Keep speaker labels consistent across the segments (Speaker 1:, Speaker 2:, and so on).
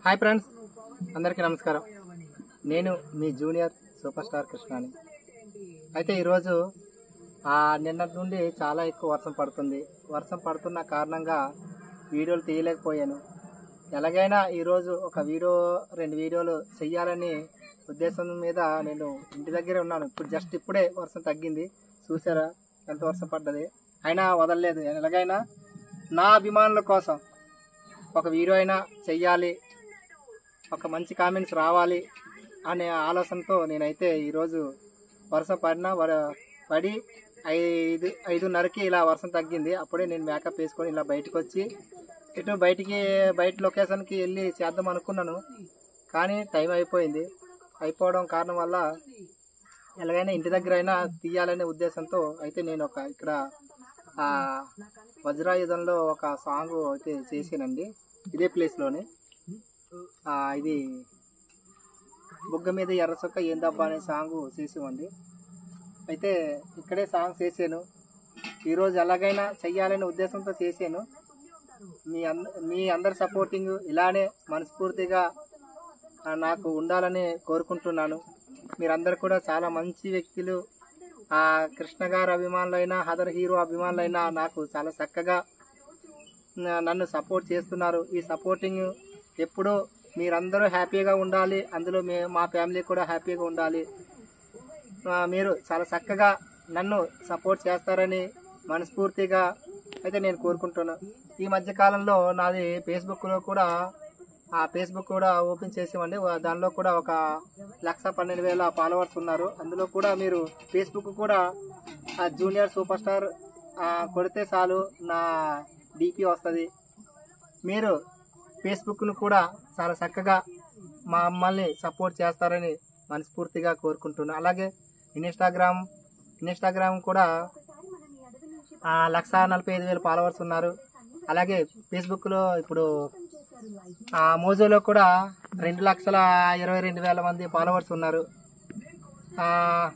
Speaker 1: hi friends అందరికీ నమస్కారం నేను మీ జూనియర్ సూపర్ స్టార్ కృష్ణాని అయితే ఈరోజు ఆ నిన్నటి నుండి చాలా ఎక్కువ వర్షం పడుతుంది వర్షం పడుతున్న కారణంగా వీడియోలు తీయలేకపోయాను ఎలాగైనా ఈరోజు ఒక వీడియో రెండు వీడియోలు చెయ్యాలని ఉద్దేశం మీద నేను ఇంటి దగ్గరే ఉన్నాను ఇప్పుడు జస్ట్ ఇప్పుడే వర్షం తగ్గింది చూసారా ఎంత వర్షం పడ్డది అయినా వదలలేదు ఎలాగైనా నా అభిమానుల కోసం ఒక వీడియో అయినా చెయ్యాలి ఒక మంచి కామెంట్స్ రావాలి అనే ఆలోచనతో నేనైతే ఈరోజు వర్షం పడినా వర- పడి ఐదు ఐదున్నరకి ఇలా వర్షం తగ్గింది అప్పుడే నేను మేకప్ వేసుకొని ఇలా బయటకు వచ్చి ఇటు బయటికి బయట లొకేషన్కి వెళ్ళి చేద్దాం అనుకున్నాను కానీ టైం అయిపోయింది అయిపోవడం కారణం వల్ల ఎలాగైనా ఇంటి దగ్గర అయినా తీయాలనే ఉద్దేశంతో అయితే నేను ఒక ఇక్కడ ఆ, వజ్రాయుధంలో ఒక సాంగ్ అయితే చేసానండి ఇదే ప్లేస్లోనే ఆ, ఇది బుగ్గ మీద ఎర్ర చొక్క ఏందబ్బా అనే సాంగ్ చేసామండి అయితే ఇక్కడే సాంగ్ చేసాను ఈరోజు ఎలాగైనా చెయ్యాలనే ఉద్దేశంతో చేశాను మీ అంద మీ అందరి సపోర్టింగ్ ఇలానే మనస్ఫూర్తిగా ఆ, నాకు ఉండాలని కోరుకుంటున్నాను మీరందరూ కూడా చాలా మంచి వ్యక్తులు ఆ కృష్ణ గారి అభిమానులైనా అదర్ హీరో అభిమానులైనా నాకు చాలా చక్కగా న- నన్ను సపోర్ట్ చేస్తున్నారు ఈ సపోర్టింగ్ ఎప్పుడూ మీరందరూ హ్యాపీగా ఉండాలి అందులో మే మా ఫ్యామిలీ కూడా హ్యాపీగా ఉండాలి ఆ, మీరు చాలా చక్కగా నన్ను సపోర్ట్ చేస్తారని మనస్ఫూర్తిగా అయితే నేను కోరుకుంటున్నాను ఈ మధ్య కాలంలో నాది ఫేస్బుక్లో కూడా ఆ ఫేస్బుక్ కూడా ఓపెన్ చేసామండి వా- దానిలో కూడా ఒక లక్ష పన్నెండు వేల ఫాలోవర్స్ ఉన్నారు అందులో కూడా మీరు ఫేస్బుక్ కూడా ఆ జూనియర్ సూపర్ స్టార్ ఆ, కొడితే చాలు నా డిపి వస్తుంది మీరు ఫేస్బుక్ను కూడా చాలా చక్కగా మా మమ్మల్ని సపోర్ట్ చేస్తారని మనస్ఫూర్తిగా కోరుకుంటున్నాను అలాగే ఇన్స్టాగ్రామ్ ఇన్స్టాగ్రామ్ కూడా ఆ, లక్ష నలభై ఐదు వేల ఫాలోవర్స్ ఉన్నారు అలాగే ఫేస్బుక్లో ఇప్పుడు ఆ మోజోలో కూడా రెండు లక్షల ఇరవై రెండు వేల మంది ఫాలోవర్స్ ఉన్నారు ఆ,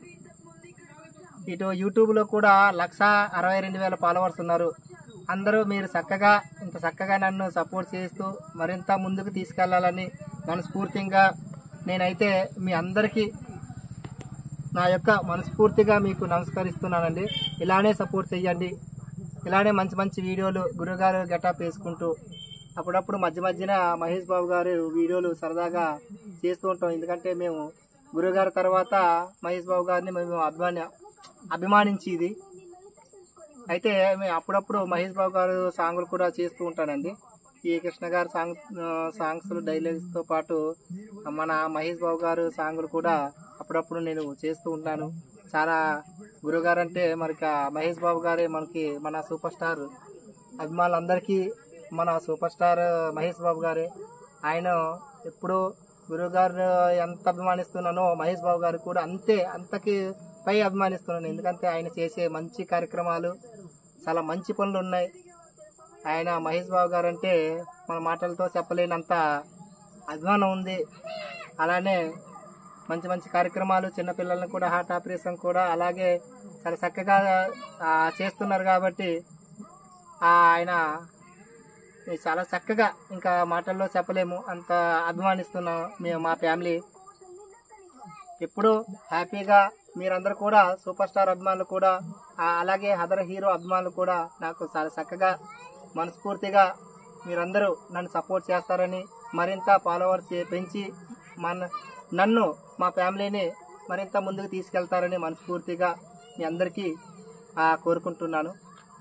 Speaker 1: ఇటు యూట్యూబ్లో కూడా లక్ష అరవై రెండు వేల ఫాలోవర్స్ ఉన్నారు అందరూ మీరు చక్కగా ఇంత చక్కగా నన్ను సపోర్ట్ చేస్తూ మరింత ముందుకు తీసుకెళ్లాలని మనస్ఫూర్తిగా నేనైతే మీ అందరికీ నా యొక్క మనస్ఫూర్తిగా మీకు నమస్కరిస్తున్నానండి ఇలానే సపోర్ట్ చేయండి ఇలానే మంచి మంచి వీడియోలు గురుగారు గెటప్ వేసుకుంటూ అప్పుడప్పుడు మధ్య మధ్యన మహేష్ బాబు గారు వీడియోలు సరదాగా చేస్తూ ఉంటాం ఎందుకంటే మేము గురుగారి తర్వాత మహేష్ బాబు గారిని మేము అభిమాని అభిమానించేది అయితే మేము అప్పుడప్పుడు మహేష్ బాబు గారు సాంగులు కూడా చేస్తూ ఉంటానండి ఈ కృష్ణ గారి సాంగ్ సాంగ్స్ డైలాగ్స్తో పాటు మన మహేష్ బాబు గారు సాంగులు కూడా అప్పుడప్పుడు నేను చేస్తూ ఉంటాను చాలా గురుగారు అంటే మనకి ఆ మహేష్ బాబు గారే మనకి మన సూపర్ స్టార్ అభిమానులందరికీ మన సూపర్ స్టార్ మహేష్ బాబు గారే ఆయన ఎప్పుడు గురుగారు ఎంత అభిమానిస్తున్నానో మహేష్ బాబు గారు కూడా అంతే అంతకి పై అభిమానిస్తున్నాను ఎందుకంటే ఆయన చేసే మంచి కార్యక్రమాలు చాలా మంచి పనులు ఉన్నాయి ఆయన మహేష్ బాబు గారు అంటే మన మాటలతో చెప్పలేనంత అభిమానం ఉంది అలానే మంచి మంచి కార్యక్రమాలు చిన్నపిల్లలను కూడా హార్ట్ ఆపరేషన్ కూడా అలాగే చాలా చక్కగా ఆ, చేస్తున్నారు కాబట్టి ఆ, ఆయన చాలా చక్కగా ఇంకా మాటల్లో చెప్పలేము అంత అభిమానిస్తున్నాం మేము మా ఫ్యామిలీ ఎప్పుడు హ్యాపీగా మీరందరూ కూడా సూపర్ స్టార్ అభిమానులు కూడా ఆ, అలాగే అదర్ హీరో అభిమానులు కూడా నాకు చాలా చక్కగా మనస్ఫూర్తిగా మీరందరూ నన్ను సపోర్ట్ చేస్తారని మరింత ఫాలోవర్స్ పెంచి మన నన్ను మా ఫ్యామిలీని మరింత ముందుకు తీసుకెళ్తారని మనస్ఫూర్తిగా మీ అందరికీ ఆ, కోరుకుంటున్నాను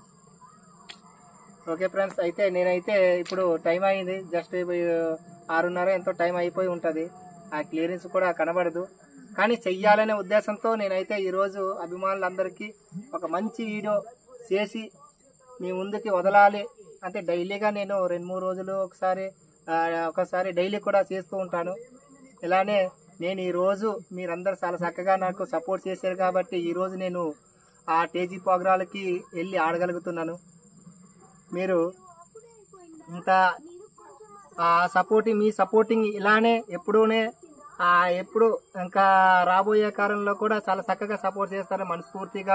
Speaker 1: ఓకే ఫ్రెండ్స్ అయితే నేనైతే ఇప్పుడు టైం అయింది జస్ట్ ఆరున్నర ఎంతో టైం అయిపోయి ఉంటుంది ఆ క్లియరెన్స్ కూడా కనబడదు కానీ చెయ్యాలనే ఉద్దేశంతో నేనైతే ఈరోజు అభిమానులందరికీ ఒక మంచి వీడియో చేసి మీ ముందుకి వదలాలి అంటే డైలీగా నేను రెండు మూడు రోజులు ఒకసారి ఆ, ఒకసారి డైలీ కూడా చేస్తూ ఉంటాను ఇలానే నేను ఈ రోజు మీరందరూ చాలా చక్కగా నాకు సపోర్ట్ చేశారు కాబట్టి ఈ రోజు నేను ఆ టేజీ ప్రోగ్రాలకి వెళ్ళి ఆడగలుగుతున్నాను మీరు ఇంత ఆ సపోర్టింగ్ మీ సపోర్టింగ్ ఇలానే ఎప్పుడూనే ఆ ఎప్పుడు ఇంకా రాబోయే కాలంలో కూడా చాలా చక్కగా సపోర్ట్ చేస్తారని మనస్ఫూర్తిగా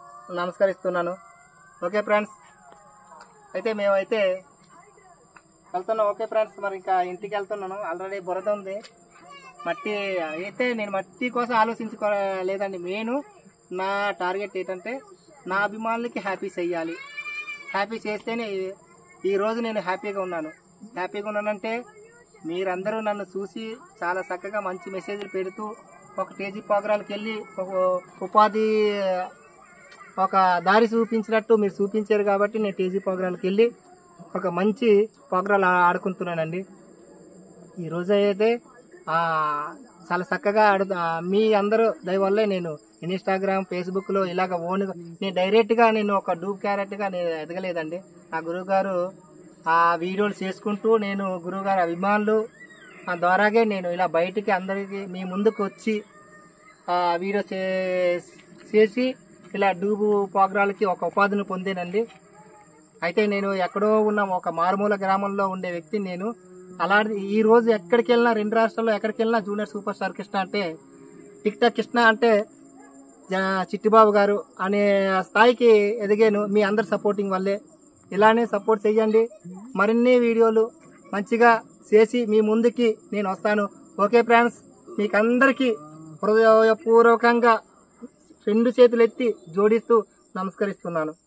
Speaker 1: నమస్కరిస్తున్నాను ఓకే ఫ్రెండ్స్ అయితే మేమైతే వెళ్తున్నాం ఓకే ఫ్రెండ్స్ మరి ఇంకా ఇంటికి వెళ్తున్నాను ఆల్రెడీ బురద ఉంది మట్టి అయితే నేను మట్టి కోసం ఆలోచించుకో లేదండి మెయిన్ నా టార్గెట్ ఏంటంటే నా అభిమానులకి హ్యాపీ చెయ్యాలి హ్యాపీ చేస్తేనే ఈ- ఈ రోజు నేను హ్యాపీగా ఉన్నాను హ్యాపీగా ఉన్నానంటే మీరందరూ నన్ను చూసి చాలా చక్కగా మంచి మెసేజ్లు పెడుతూ ఒక టేజీ ప్రోగ్రాంకి వెళ్ళి ఒక ఉపాధి ఒక దారి చూపించినట్టు మీరు చూపించారు కాబట్టి నేను టీజీ ప్రోగ్రాంకి వెళ్ళి ఒక మంచి ప్రోగ్రాలు ఆడుకుంటున్నానండి ఈ రోజు అయితే ఆ, చాలా చక్కగా ఆడు ఆ, మీ అందరూ దయ వల్లే నేను ఇన్స్టాగ్రామ్ ఫేస్బుక్లో ఇలాగ ఓన్గా నేను డైరెక్ట్గా నేను ఒక డూబ్ క్యారెట్గా నేను ఎదగలేదండి నా గురువు గారు ఆ వీడియోలు చేసుకుంటూ నేను గురువు గారి అభిమానులు ఆ ద్వారాగే నేను ఇలా బయటికి అందరికీ మీ ముందుకు వచ్చి ఆ వీడియో చే- చేసి ఇలా డూబు ప్రోగ్రాలకి ఒక ఉపాధిని పొందానండి అయితే నేను ఎక్కడో ఉన్న ఒక మారుమూల గ్రామంలో ఉండే వ్యక్తిని నేను అలాంటి ఈ రోజు ఎక్కడికి వెళ్ళినా రెండు రాష్ట్రాల్లో ఎక్కడికి వెళ్ళినా జూనియర్ సూపర్ స్టార్ కృష్ణ అంటే టిక్ టాక్ కృష్ణ అంటే జా- చిట్టిబాబు గారు అనే స్థాయికి ఎదిగాను మీ అందరి సపోర్టింగ్ వల్లే ఇలానే సపోర్ట్ చేయండి మరిన్ని వీడియోలు మంచిగా చేసి మీ ముందుకి నేను వస్తాను ఓకే ఫ్రెండ్స్ మీకు అందరికీ హృదయపూర్వకంగా రెండు చేతులు ఎత్తి జోడిస్తూ నమస్కరిస్తున్నాను